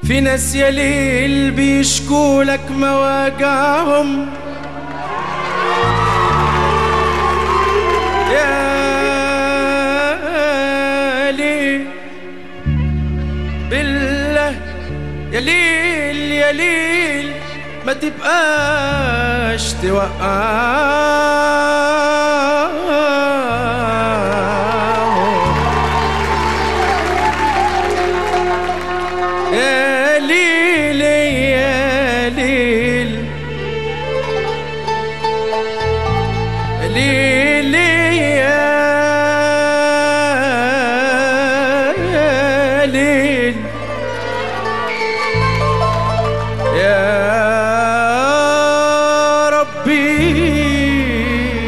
في ناس يا ليل بيشكوا لك مواجعهم يا ليل بالله يا ليل يا ليل ما تبقاش توقعهم يا ليل يا ليل يا ليل يا ليل يا ربي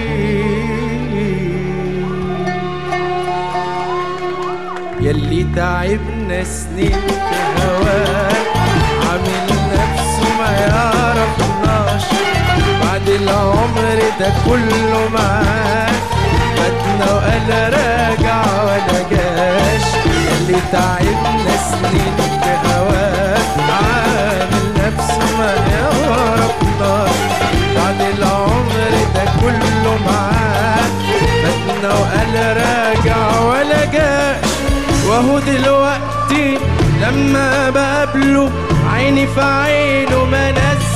يلي تعبنا سنين في هواك عامل نفسه ما يعرفناش بعد العمر ده كله معاك فاتنا وقال راجع ولا جاش يلي تعبنا سنين في هواك عامل نفسه ما يعرفناش بعد العمر ده كله معاك فاتنا وقال راجع ولا جاش وهو دلوقتي لما بقابله عيني في عينه ما نزل